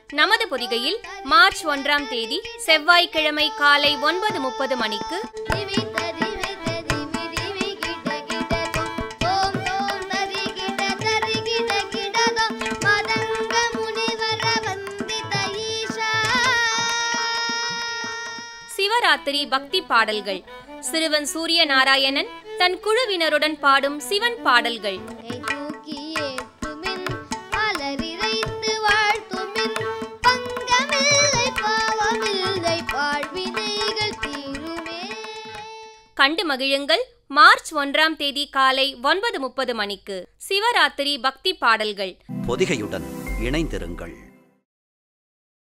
நமது பொதிகையில் மார்ச் ஒன்றாம் தேதி செவ்வாய்க்கிழமை காலை ஒன்பது முப்பது மணிக்கு திவி தரி திவி திவி கிட கிட ஓம் ஓம் தரி கிட தரி கிட கிட மதங்க முனிவர வந்தித ஈஷா சிவராத்திரி பக்தி பாடல்கள் சிறுவன் சூரிய நாராயணன் தன் குழுவினருடன் பாடும் சிவன் பாடல்கள் கை தூக்கி ஏத்துமின் மலரிறைந்து வாழ்த்துமின் பங்கமில்லை பாவமில்லை வாழ்வினைகள் தீருமே கண்டு மகிழுங்கள் மார்ச் ஒன்றாம் தேதி காலை ஒன்பது முப்பது மணிக்கு சிவராத்திரி பக்தி பாடல்கள் பொதிகையுடன் இணைந்திருங்கள்